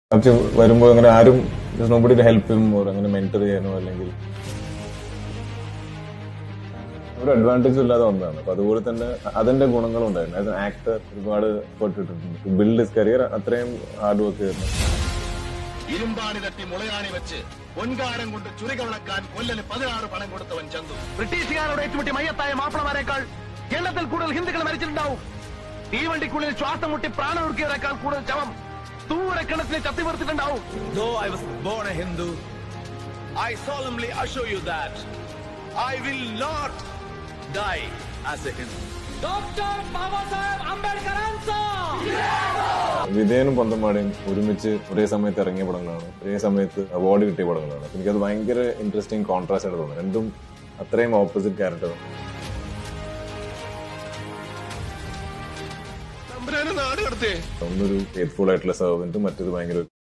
കുറച്ച് വരുമ്പോൾ അങ്ങനെ ആരും നോബഡി ഹെൽപ്പ് ചെയ്യും ഓർ അങ്ങനെ മെന്റർ ചെയ്യാനോ അല്ലെങ്കിൽ ഒരു അഡ്വാൻറ്റേജ് ഇല്ലാതെ വന്നതാണ് അപ്പൊ അതുപോലെ തന്നെ അതിന്റെ ഗുണങ്ങളും ഉണ്ടായിരുന്നു ആസ് എൻ ആക്ടർ ഒരുപാട് എഫേർട്ട് ഇട്ടിട്ടുണ്ട് ബിൽഡ് ഹിസ് കരിയർ അത്രയും ഹാർഡ് വർക്ക് ചെയ്യുന്നു ഇരുമ്പാണി തട്ടി മുളയാണി വെച്ച് പൊൻകാരം കൊണ്ട് ചുരികവിളക്കാൻ കൊല്ലന് പതിനാറ് പണം കൊടുത്തവൻ ചന്തു ബ്രിട്ടീഷുകാരോട് ഏറ്റുമുട്ടി മയ്യത്തായ മാപ്പിളമാരെക്കാൾ എണ്ണത്തിൽ കൂടുതൽ ഹിന്ദുക്കൾ മരിച്ചിട്ടുണ്ടാവും തീവണ്ടിക്കുള്ളിൽ ശ്വാസം മുട്ടി പ്രാണം ഒടുക്കിയവരെക്കാൾ കൂടുതൽ ശവം തൂരക്കിണത്തിന് ചത്തി വീർത്തിട്ടുണ്ടാവും Though I was born a Hindu, I solemnly assure you that I will not die as a Hindu. Doctor Babasaheb आंबेडकरांचा വിധേയനും പന്തമാടയും ഒരുമിച്ച് ഒരേ സമയത്ത് ഇറങ്ങിയ പടങ്ങളാണ് ഒരേ സമയത്ത് അവാർഡ് കിട്ടിയ പടങ്ങളാണ് അപ്പൊ എനിക്കത് ഭയങ്കര ഇൻട്രസ്റ്റിംഗ് കോൺട്രാസ്റ്റ് ആയിട്ട് തോന്നുന്നു രണ്ടും അത്രയും ഓപ്പോസിറ്റ് ക്യാരക്ടർ തമ്പുരാനെ നാട് കടത്തേ ഒന്നൊരു ഫെയ്ത്ത്ഫുൾ ആയിട്ടുള്ള സെർവൻറ്റും മറ്റൊരു ഭയങ്കര